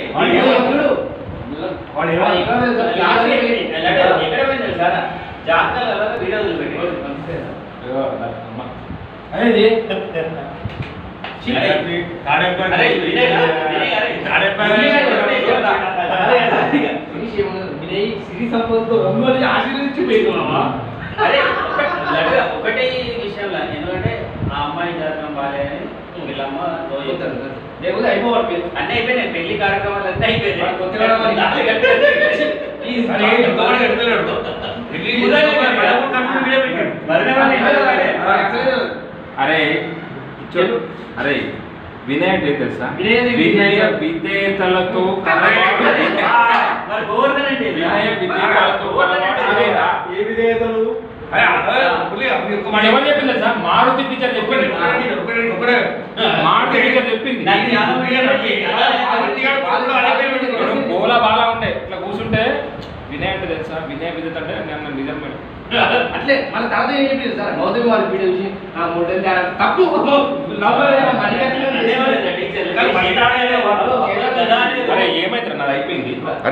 వాడు వీడియో ఏమో- చూడు. వాడు ఏమో- ఆ, ఇక్కడ తెలుసా? ఎక్కడ క్లాస్ లో పోయింది? పెట్టి- ఎక్కడ- ఎక్కడ పోయింది తెలుసా? జాతకాలలో వీడియో వదిలిపెట్టి. అనేది అరే, అరే, వినయ్ రా, వినయ్ అరే. వినయ్ అరే, వినయ్ చెప్తా. అరే, అరే. ఫినిష్ ఏమున్నది? వినయ్ సిరి సంపదతో ఒంగోలు ఆశీర్వదించి పోయినావా అరే ఒక- లడ్డు ఒకటే విషయంలో ఎందుకంటే ఆ అమ్మాయి జాతకం బాగాలేదని వీళ్ళమ్మ రోజు చెప్తారు. లేకపోతే అయిపోవాలి పేరు. అన్నీ అయిపోయినాయి పెళ్లి కార్యక్రమాలు అన్నీ అయిపోయినాయి వాడు కొత్తగా రావాలి. దాన్ని కట్టేసి. ప్లీజ్ అరే, ఏంటి ఇంకొకటి కడతలేడు. పెళ్లి కుదరదు చేసుకోవాలి, మరి. ఎవరు కడుపుని వీడే పెట్టాడు. మరణం వల్ల ఇంట్లో వాడే. ఆ, అసలే అరే ఇచ్చోడు అరే వినయ్ అంటే ఏం తెలుసా వినయది వినయ వినయ. విధేయతలతో అరే, కలవాడు ఆ, మరి గోవర్ధన్ అంటే వినయ విధేయతలతో కలవాడు వినయరా? ఏ విధేయతలు? అరే, అరే, పులి, అప్పుడు ఇంకో మాట మన ఎవరు చెప్పింది తెలుసా మారుతి టీచర్ చెప్పింది ఒకటే, ఒకటే, ఒకటే. మారుతి టీచర్ చెప్పింది నాకు జ్ఞానం లేదు. ఆ ఇంటికాడ పాలు అలా అయిపోయి నేను గోల బాలా ఉండే ఇట్లా కూర్చుంటే వినయ్ అంటే తెలుసా వినయ విధేత అంటే నేను నిజం మేడం అట్లే మన తర్వాత ఏం చెప్పింది సార్ గౌతమి వారి వీడియో చూసి నా మూడేళ్ళు తేడా. తప్పు నవ్వలేదు, మళ్ళీ కట్టలేదు. అదే మరి టీచర్. కానీ బయట ఆడేదే వాడు. కదా అనేది. అరే ఏమైతే నాది అయిపోయింది అరే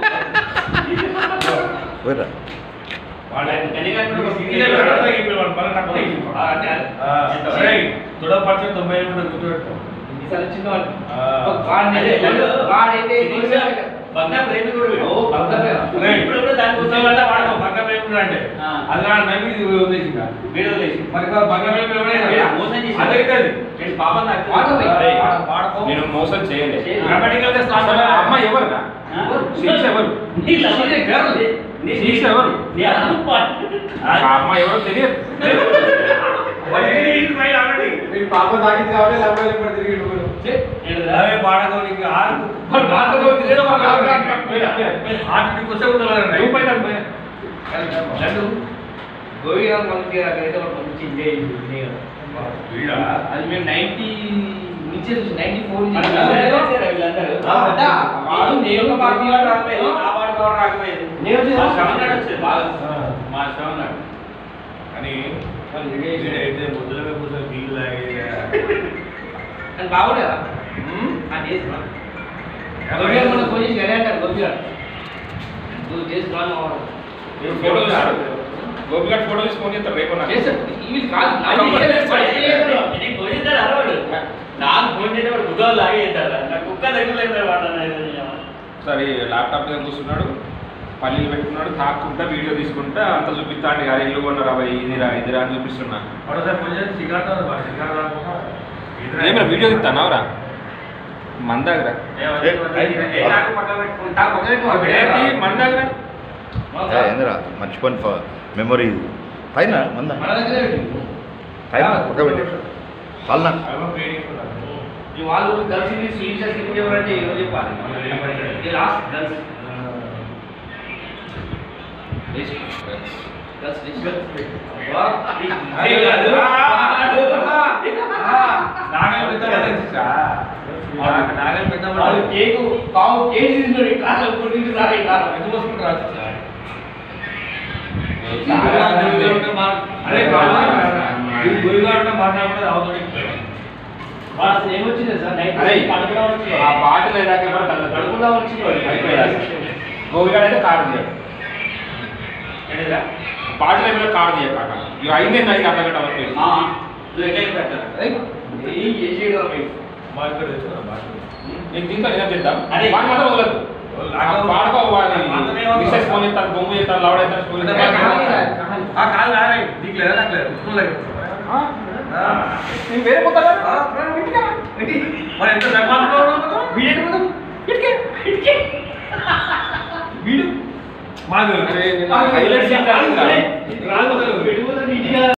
పోయిరా వాడే. ఎన్నికలు ఒక ఇదే పెడతా, ఇప్పుడు వాడు మళ్ళీ నాకు పోయి. ఆ, అదే, అదే. ఆ, అరే, తుడపడితే తొంభై ఏళ్ళు ఉంటుంది, గుర్తుపెట్టుకో. ఈసారి చిన్నవాడు. ఆ. వాడిని అదే, లడ్డు. వాడైతే సిరీస్గా భగ్న ప్రేమికుడు వీడు. ఓ, భగ్న అరే, ఇప్పుడు కూడా దాని పుస్తకం కోసం అంటే వాడు బంగ ప్రేమికుడు అంటే. ఆ. అది నా నమ్మి ఇది వదిలేసి ఇంకా. వీడియో తీసి. మరి ఇంకా బంగ ప్రేమికుడు ఎవడే కదా? వీడు మోసం చేసి. అదైతే అది. వీడు పాపం నాకు వాడు పోయి. అరే, వాడు- వాడుకో. నేను మోసం చేయలేదు చేయలేదు. గ్రామటికల్ గా స్టార్ట్ అసలు ఆ అవ్వాలి. అమ్మాయి ఎవరు ఆ? శిరీష ఎవరు నీ లవ్ శిరీష girl. నీ- శిరీష ఎవరు నీ అనుపాట్. ఆ అమ్మాయి ఎవరో తెలియదు వాడు ఇది ఇది పైన ఆల్రెడీ. మీరు పాప తాకింది కాబట్టి అమ్మాయిలు ఇప్పుడు తిరిగి ఇవ్వరు. ఛే, ఏంటిదిరా? అవే పాడకో నీకు ఆరు వాడు మాటతో తిరగడం వల్ల కాదు, కాదు, కాదు, పోయిరా, పోయిరా. ఆరు నీకు వచ్చే ఉండాలి రూపాయి దాని పోయి. లడ్డు, గోవి గారు మనకి అక్కడైతే వాడు మంచి enjoy చేసిండు, వినయ్ గారు. వీడా? అది మేము నైన్టీ నుంచి చూసి నైన్టీ ఫోర్ మన వీళ్ళందరూ వచ్చారా వీళ్ళందరూ? ఆ, అడ్డా. వాడు నేను ఒక పార్టీ వాడు రాకపోయేది. నా వాడు కూడా రాకపోయేది. నేను వచ్చేది. మా శ్రవణ్ గాడు వచ్చేది బాగా. ఆ. మా శ్రవణ్ గాడు. అని వీడైతే ముద్దుల మీద కూర్చొని నీళ్ళు తాగేది. కానీ బాగుండేదా ఉమ్. ఆ డేస్ మా. గోపి గారు మన ఫోన్ చేసి గడే అంటారు గోపి గారు నువ్వు చేసి రాను మీరు ఫోటో చూసారు గోపి గారు ఫోటో తీసి ఫోన్ చేస్తారు రేపు నాకు. చేసాడు ఇవి కాదు నాకు నాకు ఇదే ఒకటే పని చేయదు. నేను ఫోన్ చేస్తాడు అరవాడు. నాకు ఫోన్ చేసేవాడు బుద్ధవాళ్ళు లాగే చేస్తాడు నా కుక్క దగ్గర వాడు అనేది సరే ల్యాప్టాప్ దగ్గర కూర్చున్నాడు పల్లీలు పెట్టుకున్నాడు తాక్కుంటా వీడియో తీసుకుంటా అంత చూపిస్తాండి గారి ఇల్లు కొన్నారు అవి ఇదిరా ఇదిరా అని చూపిస్తున్నా ఒకసారి కొంచెం సిగార్ తాగు, వాడు సిగార్ తాగకుండా ఎదురు- ఏమైనా వీడియో తీస్తానావురా మన దగ్గర నాకు పక్క పెట్టుకుంటా నాకు పక్కన పెట్టుకో. ఏంటి మన దగ్గర ఏ, ఏందిరా మర్చిపోయిన మెమొరీ పైన మంద మన దగ్గరే పెట్టు. పైన పక్క పెట్టి వాళ్ళ అవి వేడిస్తున్నాను. ఈ వాళ్ళు గర్ల్స్ ని స్వీట్ స్కిప్ ఎవరంటే ఎవరు చెప్పాలి ఇది లాస్ట్ గర్ల్స్ అరే, కాదు. నాగలి పెద్ద పని తెలుసా? వాడు నాగలి పెద్ద పని. వాళ్ళు కేకు పావు కేజీ తిన్నాడు కాదు కొద్దిగా రాయి కాదు ఎందుకు వస్తుంటారు తెలుసా? గురిగా ఉంటే మా- అరే బాబు, ఈ గురిగా ఉంటే మాట్లాడకూడదు, అవతలకి. వాళ్ళు అసలు ఏమొచ్చింది సార్ నైట్ అరే పడుకున్నా వచ్చింది ఆ బాటిల్ ఏదాకా ఎవరు కలదు. పడుకున్నా వచ్చింది అయిపోయిందా? గోపి గారు అయితే కారు తీయడు ఏంటిదిరా? బాటిల్ ఏమైనా కారు తీయ కాక ఇక అయింది అయింది అర్ధ గంట వరకు ఆ, నువ్వు ఎట్లా పెట్టారు ఏం చేసేయడం అవి మా ఇక్కడ తెచ్చుకున్నా, మా ఇక్కడ. నీకు దీంతో నిజం చేద్దాం అరే. వాడు మాత్రం వదలదు లాగా- వాడుకో వాడి అంతనే ఉంది. మిస్సెస్ ఫోన్ చేస్తాను బొమ్మ చేస్తాను లౌడ్ అవుతాను స్కూల్ అంటే మా కాదు. ఆ కాదు నారే, నీకు లేదా నాకు లేదు నువ్వు లేదు. ఆ. నేను వేరే పోతాను ఆ. మరి ఎంత ధర్మాత్మకంగా ఉన్నావు నువ్వు? వీడేంటి పోతాం వీడు మాది హైలైట్ సీన్ కాదు ఇంకా. రాదు వెళ్ళిపోతాడు ఇంటికి